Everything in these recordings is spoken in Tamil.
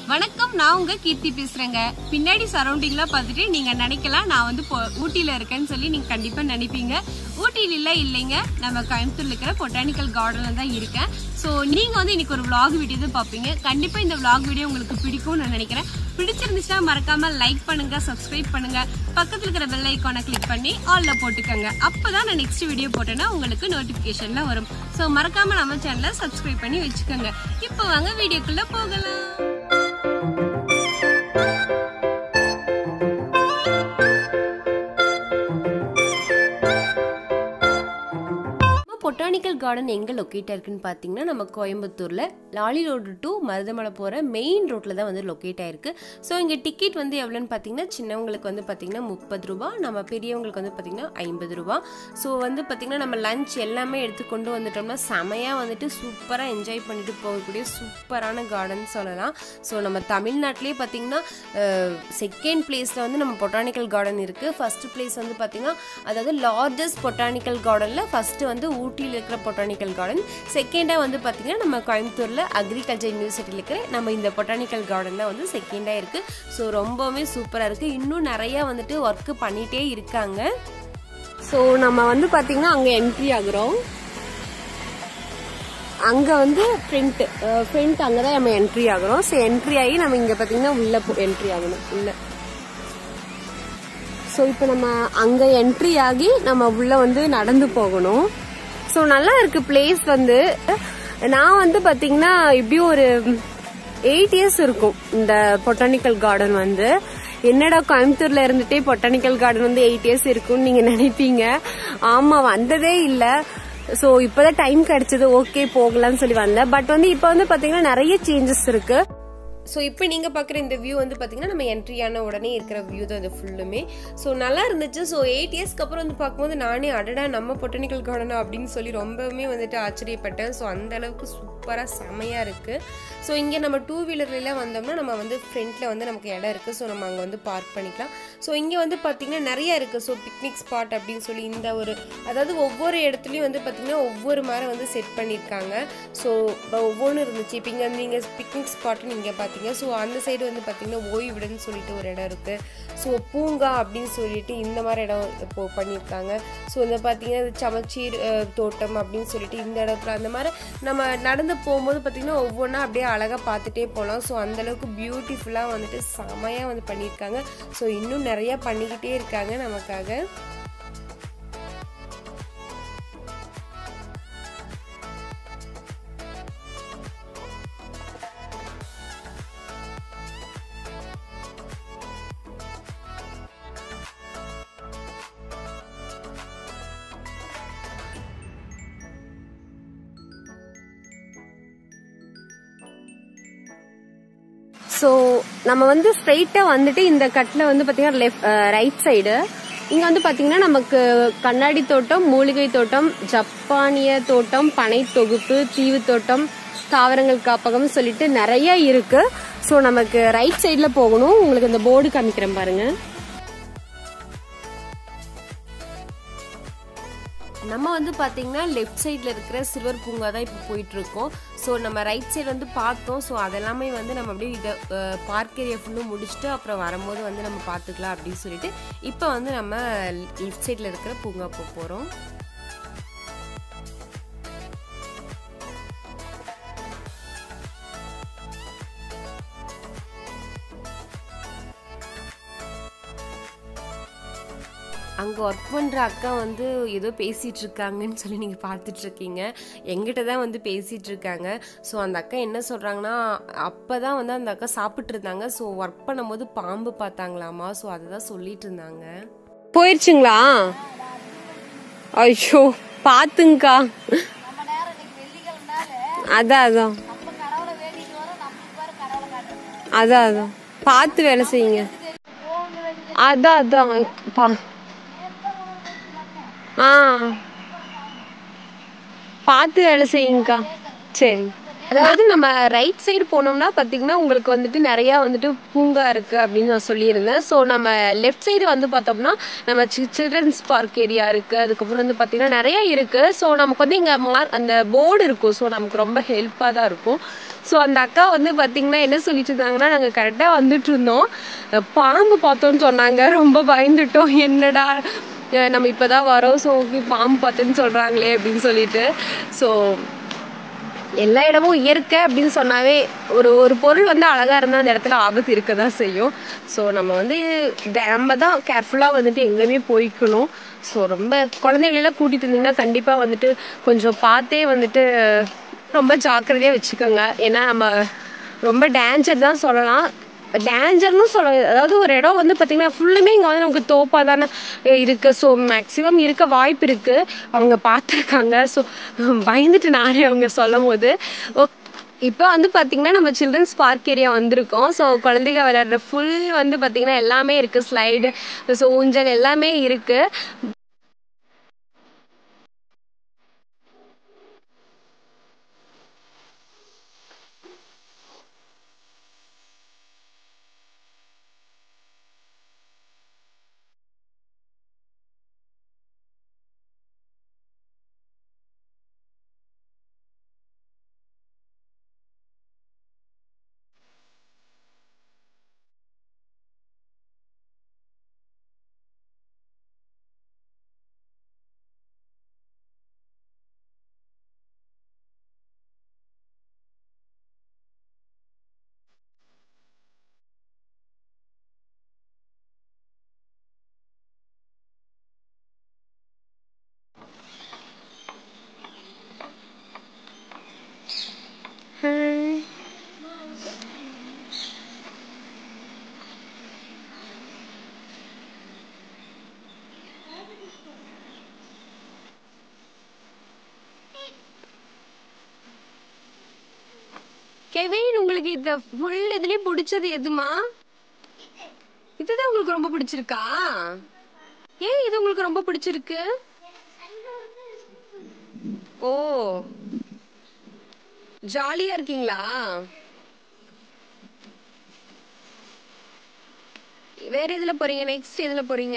வணக்கம் நான் உங்க கீர்த்தி பேசுறேங்க பின்னாடி சரௌண்டிங்ல பார்த்துட்டு நீங்க நினைக்கலாம் நான் வந்து பொ- ஊட்டியில இருக்கேன்னு சொல்லி நீங்க கண்டிப்பா நினைப்பீங்க ஊட்டியில இல்ல இல்லைங்க நம்ம கோயம்புத்தூர்ல இருக்கிற பொட்டானிக்கல் கார்டன்ல தான் இருக்கேன் ஸோ நீங்க வந்து இன்னைக்கு ஒரு vlog வீடியோ தான் பார்ப்பீங்க கண்டிப்பா இந்த vlog வீடியோ உங்களுக்கு பிடிக்கும்னு நான் நினைக்கிறேன் பிடிச்சிருந்துச்சுன்னா மறக்காம லைக் பண்ணுங்க சப்ஸ்கிரைப் பண்ணுங்க பக்கத்துல இருக்கிற பெல் ஐக்கானை கிளிக் பண்ணி ஆல்ல போட்டுக்கோங்க அப்பதான் நான் நெக்ஸ்ட் வீடியோ போட்டேன்னா உங்களுக்கு நோட்டிபிகேஷன்ல வரும் ஸோ மறக்காம நம்ம சேனலை சப்ஸ்கிரைப் பண்ணி வச்சுக்கோங்க இப்போ வாங்க வீடியோக்குள்ள போகலாம் பொட்டானிக்கல் கார்டன் எங்கே லொக்கேட் இருக்குன்னு பார்த்தீங்கன்னா நம்ம கோயம்புத்தூரில் லாலி ரோடு டு மருதமலை போகிற மெயின் ரோட்டில் தான் வந்து லொக்கேட் ஆயிருக்கு ஸோ இங்கே டிக்கெட் வந்து எவ்வளோன்னு பார்த்தீங்கன்னா சின்னவங்களுக்கு வந்து பார்த்தீங்கன்னா முப்பது ரூபா நம்ம பெரியவங்களுக்கு வந்து பார்த்தீங்கன்னா ஐம்பது ரூபா ஸோ வந்து பார்த்தீங்கன்னா நம்ம லஞ்ச் எல்லாமே எடுத்து கொண்டு வந்துட்டோம்னா செமையாக வந்துட்டு சூப்பராக என்ஜாய் பண்ணிட்டு போகக்கூடிய சூப்பரான கார்டன் சொல்லலாம் ஸோ நம்ம தமிழ்நாட்டிலே பார்த்தீங்கன்னா செகண்ட் பிளேஸில் வந்து நம்ம பொட்டானிக்கல் கார்டன் இருக்குது ஃபர்ஸ்ட் பிளேஸ் வந்து பார்த்தீங்கன்னா அதாவது லார்ஜஸ்ட் பொட்டானிக்கல் கார்டனில் ஃபஸ்ட்டு வந்து ஊட்டியில் இருக்கிற பொட்டானிக்கல் கார்டன் செகண்டாக வந்து பார்த்தீங்கன்னா நம்ம கோயம்புத்தூரில் அக்ரிகல்ச்சர் யூனிவர்சிட்டியில் இருக்கிற நம்ம இந்த பொட்டானிக்கல் கார்டனில் வந்து செகண்டாக இருக்குது ஸோ ரொம்பவுமே சூப்பராக இருக்குது இன்னும் நிறையா வந்துட்டு ஒர்க்கு பண்ணிகிட்டே இருக்காங்க ஸோ நம்ம வந்து பார்த்தீங்கன்னா அங்கே என்ட்ரி ஆகுறோம் அங்கே வந்து ஃப்ரண்ட் ஃப்ரண்ட் அங்கே தான் நம்ம என்ட்ரி ஆகுறோம் ஸோ என்ட்ரி ஆகி நம்ம இங்கே பார்த்தீங்கன்னா உள்ளே என்ட்ரி ஆகணும் உள்ளே ஸோ இப்போ நம்ம அங்கே என்ட்ரி ஆகி நம்ம உள்ள வந்து நடந்து போகணும் ஸோ நல்லா இருக்கு பிளேஸ் வந்து நான் வந்து பார்த்தீங்கன்னா இப்படியும் ஒரு எயிட் இயர்ஸ் இருக்கும் இந்த பொட்டானிக்கல் கார்டன் வந்து என்னடா கோயம்புத்தூர்ல இருந்துட்டே பொட்டானிக்கல் கார்டன் வந்து எயிட் இயர்ஸ் இருக்கும்னு நீங்க நினைப்பீங்க ஆமா வந்ததே இல்லை ஸோ இப்போதான் டைம் கிடைச்சது ஓகே போகலாம்னு சொல்லி வந்தேன் பட் வந்து இப்போ வந்து பார்த்தீங்கன்னா நிறைய சேஞ்சஸ் இருக்கு ஸோ இப்போ நீங்கள் பார்க்குற இந்த வியூ வந்து பார்த்தீங்கன்னா நம்ம என்ட்ரி ஆன உடனே இருக்கிற வியூ தான் இது ஃபுல்லுமே ஸோ நல்லா இருந்துச்சு ஸோ எயிட் இயர்ஸ்க்கு அப்புறம் வந்து பார்க்கும்போது நானே அடடா நம்ம பொட்டானிக்கல் கார்டனா அப்படின்னு சொல்லி ரொம்பவுமே வந்துட்டு ஆச்சரியப்பட்டேன் ஸோ அந்த அளவுக்கு சூப்பராக செமையாக இருக்குது ஸோ இங்கே நம்ம டூ வீலர்லாம் வந்தோம்னா நம்ம வந்து ஃப்ரண்ட்டில் வந்து நமக்கு இடம் இருக்குது ஸோ நம்ம அங்கே வந்து பார்க் பண்ணிக்கலாம் ஸோ இங்கே வந்து பார்த்திங்கன்னா நிறைய இருக்குது ஸோ பிக்னிக் ஸ்பாட் அப்படின்னு சொல்லி இந்த ஒரு அதாவது ஒவ்வொரு இடத்துலையும் வந்து பார்த்திங்கன்னா ஒவ்வொரு மாதிரி வந்து செட் பண்ணியிருக்காங்க ஸோ ஒவ்வொன்றும் இருந்துச்சு இப்போ இங்கே நீங்கள் பிக்னிக் ஸ்பாட்னு நீங்கள் பார்த்தீங்க ஸோ அந்த சைடு வந்து பார்த்தீங்கன்னா ஓய்விடன்னு சொல்லிட்டு ஒரு இடம் இருக்குது ஸோ பூங்கா அப்படின்னு சொல்லிட்டு இந்த மாதிரி இடம் இப்போ பண்ணியிருக்காங்க ஸோ இந்த பார்த்தீங்கன்னா இது சமச்சீர் அஹ், தோட்டம் அப்படின்னு சொல்லிட்டு இந்த இடத்துல அந்த மாதிரி நம்ம நடந்து போகும்போது பார்த்தீங்கன்னா ஒவ்வொன்றா அப்படியே அழகாக பார்த்துட்டே போகலாம் ஸோ அந்தளவுக்கு பியூட்டிஃபுல்லாக வந்துட்டு செமையாக வந்து பண்ணியிருக்காங்க ஸோ இன்னும் நிறையா பண்ணிக்கிட்டே இருக்காங்க நமக்காக ஸோ நம்ம வந்து ஸ்ட்ரைட்டாக வந்துட்டு இந்த கட்டில் வந்து பார்த்தீங்கன்னா லெஃப்ட் ரைட் சைடு இங்கே வந்து பார்த்தீங்கன்னா நமக்கு கண்ணாடி தோட்டம் மூலிகை தோட்டம் ஜப்பானிய தோட்டம் பனை தொகுப்பு தீவு தோட்டம் தாவரங்கள் காப்பகம் சொல்லிட்டு நிறைய இருக்கு ஸோ நமக்கு ரைட் சைடில் போகணும் உங்களுக்கு இந்த போர்டு காமிக்கிறேன் பாருங்க நம்ம வந்து பார்த்தீங்கன்னா லெஃப்ட் சைடில் இருக்கிற சில்வர் பூங்கா தான் இப்போ போயிட்டு இருக்கோம் ஸோ நம்ம ரைட் சைடு வந்து பார்த்தோம் ஸோ அதெல்லாமே வந்து நம்ம அப்படியே இதை பார்க் ஏரியா ஃபுல்லும் முடிச்சுட்டு அப்புறம் வரும்போது வந்து நம்ம பார்த்துக்கலாம் அப்படின்னு சொல்லிட்டு இப்போ வந்து நம்ம லெஃப்ட் சைடில் இருக்கிற பூங்கா போக போகிறோம் அங்கே ஒர்க் பண்ணுற அக்கா வந்து ஏதோ பேசிகிட்டு இருக்காங்கன்னு சொல்லி நீங்கள் பார்த்துட்டு இருக்கீங்க எங்கிட்ட தான் வந்து பேசிகிட்டு இருக்காங்க ஸோ அந்த அக்கா என்ன சொல்கிறாங்கன்னா அப்போ தான் வந்து அந்த அக்கா சாப்பிட்டு இருந்தாங்க ஸோ ஒர்க் பண்ணும்போது பாம்பு பார்த்தாங்களாமா ஸோ அதை தான் சொல்லிட்டு இருந்தாங்க போயிடுச்சுங்களா ஐயோ பார்த்துங்கக்கா அதான் அதான் அதான் அதான் பார்த்து வேலை செய்யுங்க அதான் அதான் பா ஆ பார்த்து வேலை செய்யுங்கக்கா சரி அதாவது நம்ம ரைட் சைடு போனோம்னா பார்த்தீங்கன்னா உங்களுக்கு வந்துட்டு நிறைய வந்துட்டு பூங்கா இருக்கு அப்படின்னு நான் சொல்லியிருந்தேன் ஸோ நம்ம லெஃப்ட் சைடு வந்து பார்த்தோம்னா நம்ம சில்ட்ரன்ஸ் பார்க் ஏரியா இருக்கு அதுக்கப்புறம் வந்து பார்த்தீங்கன்னா நிறைய இருக்கு ஸோ நமக்கு வந்து இங்கே மார் அந்த போர்டு இருக்கும் ஸோ நமக்கு ரொம்ப ஹெல்ப்பாக தான் இருக்கும் ஸோ அந்த அக்கா வந்து பார்த்தீங்கன்னா என்ன சொல்லிட்டு இருந்தாங்கன்னா நாங்கள் கரெக்டாக வந்துட்டு இருந்தோம் அஹ் பாம்பு பார்த்தோம்னு சொன்னாங்க ரொம்ப பயந்துட்டோம் என்னடா அஹ் நம்ம இப்போதான் வரோம் ஸோ பாம்பு பார்த்தேன்னு சொல்கிறாங்களே அப்படின்னு சொல்லிட்டு ஸோ எல்லா இடமும் இயற்கை அப்படின்னு சொன்னாவே ஒரு ஒரு பொருள் வந்து அழகா இருந்தால் அந்த இடத்துல ஆபத்து இருக்க தான் செய்யும் ஸோ நம்ம வந்து த- நம்ம தான் கேர்ஃபுல்லாக வந்துட்டு எங்கேயுமே போய்க்கணும் ஸோ ரொம்ப குழந்தைகளெல்லாம் கூட்டிட்டு இருந்தீங்கன்னா கண்டிப்பாக வந்துட்டு கொஞ்சம் பார்த்தே வந்துட்டு ரொம்ப ஜாக்கிரதையாக வச்சுக்கோங்க ஏன்னா நம்ம ரொம்ப டேஞ்சர் தான் சொல்லலாம் டேஞ்சர்னு சொல்ல அதாவது ஒரு இடம் வந்து பார்த்தீங்கன்னா ஃபுல்லுமே இங்கே வந்து நமக்கு தோப்பாக தானே இருக்கு ஸோ மேக்ஸிமம் இருக்க வாய்ப்பு இருக்கு அவங்க பார்த்துருக்காங்க ஸோ பயந்துட்டு நானே அவங்க சொல்லும் போது இப்போ வந்து பார்த்தீங்கன்னா நம்ம சில்ட்ரன்ஸ் பார்க் ஏரியா வந்திருக்கோம் ஸோ குழந்தைங்க விளையாடுற ஃபுல் வந்து பார்த்தீங்கன்னா எல்லாமே இருக்கு ஸ்லைடு ஸோ ஊஞ்சல் எல்லாமே இருக்கு கெவின் உங்களுக்கு இந்த ஃபுல் இதுலயும் பிடிச்சது எதுமா இதுதான் உங்களுக்கு ரொம்ப பிடிச்சிருக்கா ஏன் இது உங்களுக்கு ரொம்ப பிடிச்சிருக்கு ஓ ஜாலியா இருக்கீங்களா வேற எதுல போறீங்க நெக்ஸ்ட் எதுல போறீங்க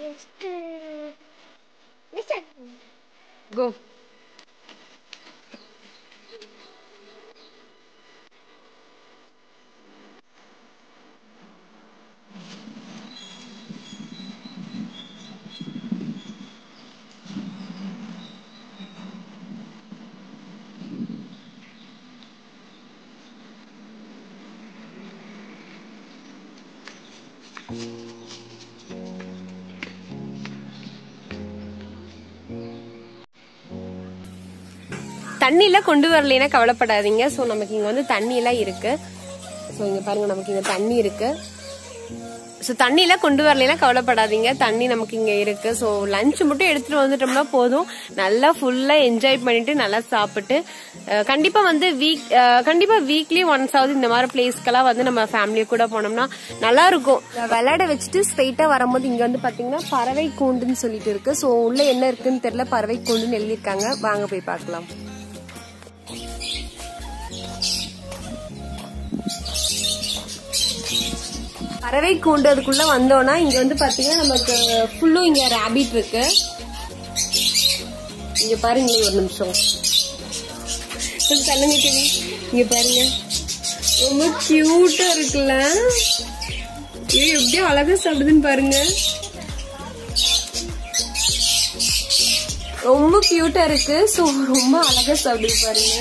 கோ தண்ணியில கொண்டு வரலைன்னா கவலைப்படாதீங்க ஸோ நமக்கு இங்க வந்து தண்ணி எல்லாம் இருக்கு ஸோ இங்க பாருங்க நமக்கு இங்க தண்ணி இருக்கு ஸோ தண்ணியில கொண்டு வரலைன்னா கவலைப்படாதீங்க தண்ணி நமக்கு இங்க இருக்கு ஸோ லஞ்ச் மட்டும் எடுத்துட்டு வந்துட்டோம்னா போதும் நல்லா ஃபுல்லா என்ஜாய் பண்ணிட்டு நல்லா சாப்பிட்டு அஹ், கண்டிப்பா வந்து வீக் கண்டிப்பா வீக்லி ஒன்ஸ் ஆகுது இந்த மாதிரி பிளேஸ்க்கெல்லாம் வந்து நம்ம ஃபேமிலி கூட போனோம்னா நல்லா இருக்கும் விளையாட வச்சுட்டு ஸ்ட்ரெயிட்டா வரும்போது இங்க வந்து பாத்தீங்கன்னா பறவை கூண்டுன்னு சொல்லிட்டு இருக்கு ஸோ உள்ள என்ன இருக்குன்னு தெரியல பறவை கூண்டுன்னு எழுதியிருக்காங்க வாங்க போய் பார்க்கலாம் பறவை கூண்டு அதுக்குள்ள வந்தோம்னா இங்க வந்து பாத்தீங்கன்னா நமக்கு ஃபுல்லும் இங்க ரேபிட் இருக்கு இங்க பாருங்க ஒரு நிமிஷம் கொஞ்சம் தள்ளுங்க கிவி இங்க பாருங்க ரொம்ப கியூட்டா இருக்குல்ல இது எப்படி அழகா சாப்பிடுதுன்னு பாருங்க ரொம்ப கியூட்டா இருக்கு சோ ரொம்ப அழகா சாப்பிடுது பாருங்க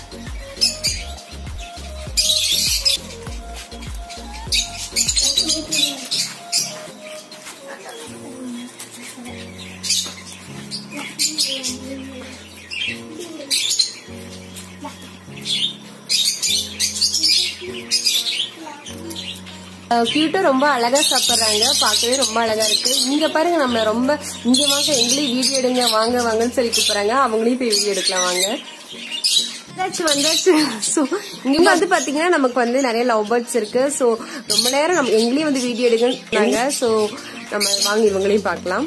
கியூட்டா ரொம்ப அழகா சாப்பிடுறாங்க பார்க்கவே ரொம்ப அழகா இருக்கு இங்க பாருங்க நம்மள ரொம்ப இங்க வாங்க எங்களையும் வீடியோ எடுங்க வாங்க வாங்கன்னு சொல்லி கூப்பிடுறாங்க அவங்களையும் போய் வீடியோ எடுக்கலாம் வாங்க வந்தாச்சு வந்தாச்சு ஸோ இங்க வந்து பாத்தீங்கன்னா நமக்கு வந்து நிறைய லவ் பேர்ட்ஸ் இருக்கு ஸோ ரொம்ப நேரம் நம்ம எங்களையும் வந்து வீடியோ எடுங்க ஸோ நம்ம வாங்க இவங்களையும் பார்க்கலாம்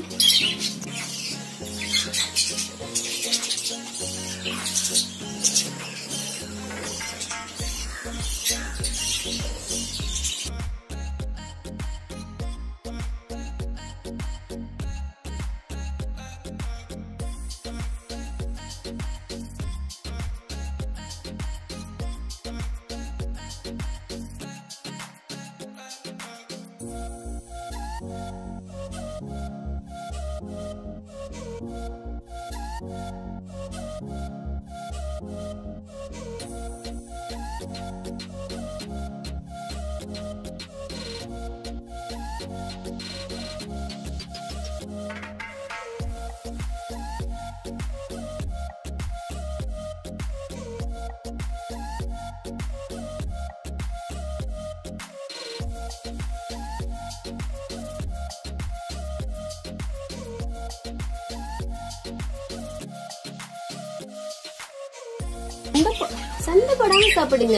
சண்டை போ- சண்டை போடாம சாப்பிடுங்க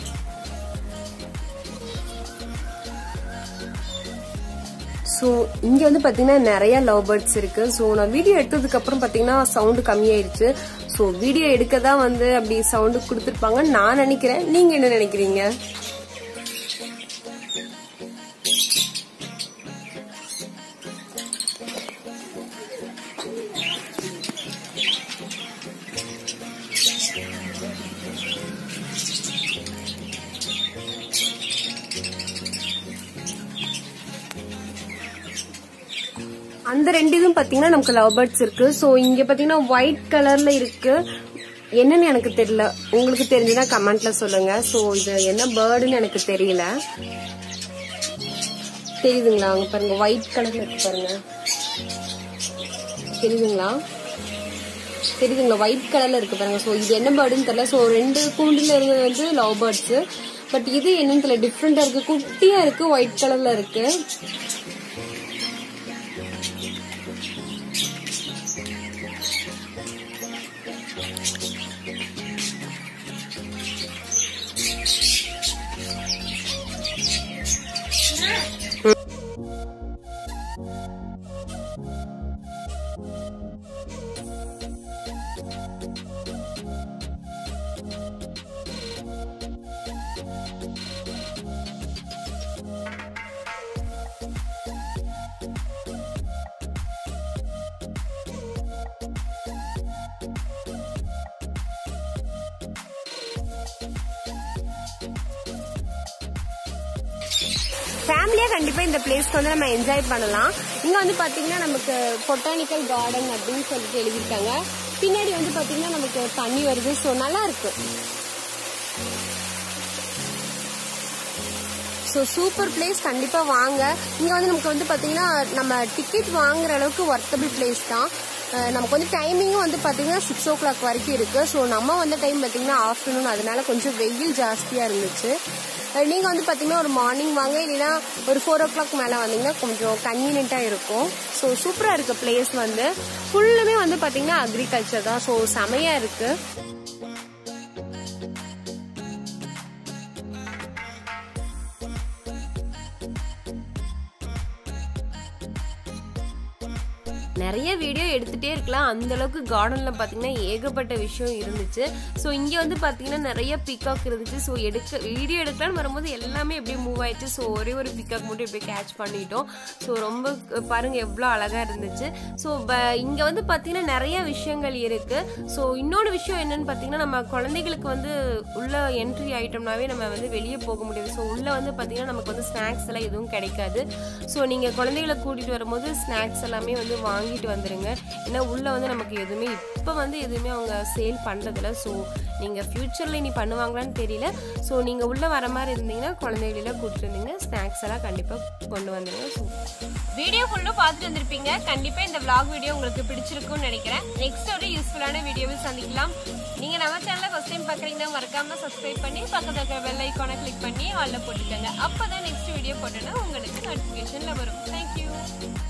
ஸோ இங்க வந்து பாத்தீங்கன்னா நிறைய லவ் பேர்ட்ஸ் இருக்கு ஸோ நான் வீடியோ எடுத்ததுக்கு அப்புறம் பாத்தீங்கன்னா சவுண்டு கம்மியாயிருச்சு ஸோ வீடியோ எடுக்க தான் வந்து அப்படி சவுண்டு கொடுத்துருப்பாங்கன்னு நான் நினைக்கிறேன் நீங்க என்ன நினைக்கிறீங்க அந்த ரெண்டு இதுவும் பாத்தீங்கன்னா நமக்கு லவ் பேர்ட்ஸ் இருக்கு ஸோ இங்க பாத்தீங்கன்னா ஒயிட் கலர்ல இருக்கு என்னன்னு எனக்கு தெரியல உங்களுக்கு தெரிஞ்சுன்னா கமெண்ட்ல சொல்லுங்க ஸோ இது என்ன பேர்டுன்னு எனக்கு தெரியல தெரியுதுங்களா அங்க பாருங்க ஒயிட் கலர்ல இருக்கு பாருங்க தெரியுதுங்களா தெரியுதுங்களா ஒயிட் கலர்ல இருக்கு பாருங்க ஸோ இது என்ன பேர்டுன்னு தெரியல ஸோ ரெண்டு கூண்டுல இருந்தது வந்து லவ் பேர்ட்ஸ் பட் இது என்னன்னு தெரியல டிஃப்ரெண்டா இருக்கு குட்டியா இருக்கு ஒயிட் கலர்ல இருக்கு ஃபேமிலியா கண்டிப்பா இந்த பிளேஸ்க்கு வந்து நம்ம என்ஜாய் பண்ணலாம் இங்க வந்து பாத்தீங்கன்னா நமக்கு பொட்டானிக்கல் கார்டன் அப்படின்னு சொல்லிட்டு எழுதியிருக்காங்க பின்னாடி வந்து பாத்தீங்கன்னா நமக்கு தண்ணி வருது ஸோ நல்லா இருக்கு ஸோ சூப்பர் பிளேஸ் கண்டிப்பா வாங்க இங்க வந்து நமக்கு வந்து பாத்தீங்கன்னா நம்ம டிக்கெட் வாங்குற அளவுக்கு ஒர்த்தபிள் பிளேஸ் தான் அஹ் நமக்கு வந்து டைமிங்கும் வந்து பாத்தீங்கன்னா சிக்ஸ் ஓ கிளாக் வரைக்கும் இருக்கு ஸோ நம்ம வந்த டைம் பாத்தீங்கன்னா ஆஃப்டர்நூன் அதனால கொஞ்சம் வெயில் ஜாஸ்தியா இருந்துச்சு அஹ் நீங்க வந்து பாத்தீங்கன்னா ஒரு மார்னிங் வாங்க இல்லைன்னா ஒரு ஃபோர் ஓ கிளாக் மேல வந்தீங்கன்னா கொஞ்சம் கன்வீனியன்ட்டா இருக்கும் ஸோ சூப்பரா இருக்கு பிளேஸ் வந்து ஃபுல்லுமே வந்து பாத்தீங்கன்னா அக்ரிகல்ச்சர் தான் ஸோ செமையா இருக்கு நிறைய வீடியோ எடுத்துட்டே இருக்கலாம் அந்த அளவுக்கு கார்டன்ல பாத்தீங்கன்னா ஏகப்பட்ட விஷயம் இருந்துச்சு ஸோ இங்க வந்து பாத்தீங்கன்னா நிறைய பிகாக் இருந்துச்சு ஸோ எடுக்க வீடியோ எடுக்கலாம்னு வரும்போது எல்லாமே எப்படியே மூவ் ஆயிடுச்சு ஸோ ஒரே ஒரு பிகாக் மட்டும் இப்படியே கேட்ச் பண்ணிட்டோம் ஸோ ரொம்ப அஹ், பாருங்க எவ்வளோ அழகா இருந்துச்சு ஸோ இங்க வந்து பாத்தீங்கன்னா நிறைய விஷயங்கள் இருக்கு ஸோ இன்னொரு விஷயம் என்னன்னு பாத்தீங்கன்னா நம்ம குழந்தைகளுக்கு வந்து உள்ள என்ட்ரி ஆயிட்டோம்னாவே நம்ம வந்து வெளியே போக முடியாது ஸோ உள்ள வந்து பாத்தீங்கன்னா நமக்கு வந்து ஸ்நாக்ஸ் எல்லாம் எதுவும் கிடைக்காது ஸோ நீங்க குழந்தைகளை கூட்டிட்டு வரும்போது ஸ்நாக்ஸ் எல்லாமே வந்து வாங்கிட்டு வந்துருங்க ஏன்னா உள்ள வந்து நமக்கு எதுவுமே இப்போ வந்து எதுவுமே அவங்க சேல் பண்றதில்ல ஸோ நீங்க ஃபியூச்சர்ல இனி பண்ணுவாங்களான்னு தெரியல ஸோ நீங்க உள்ள வர மாதிரி இருந்தீங்கன்னா குழந்தைகளெல்லாம் கூட்டிட்டு இருந்தீங்கன்னா ஸ்நாக்ஸ் எல்லாம் கண்டிப்பா கொண்டு வந்துருங்க ஸோ வீடியோ ஃபுல்லும் பார்த்துட்டு வந்திருப்பீங்க கண்டிப்பா இந்த vlog வீடியோ உங்களுக்கு பிடிச்சிருக்கும்னு நினைக்கிறேன் நெக்ஸ்ட் ஒரு யூஸ்ஃபுல்லான வீடியோவில் சந்திக்கலாம் நீங்க நம்ம சேனலை ஃபர்ஸ்ட் டைம் பார்க்குறீங்கன்னா மறக்காம சப்ஸ்கிரைப் பண்ணி பக்கத்துல இருக்கிற பெல் ஐக்கானை கிளிக் பண்ணி ஆல்ல போட்டுக்கோங்க அப்பதான் நெக்ஸ்ட் வீடியோ போட்டோன்னா உங்களுக்கு நோட்டிஃபிகேஷன்ல வரும் தேங்க்யூ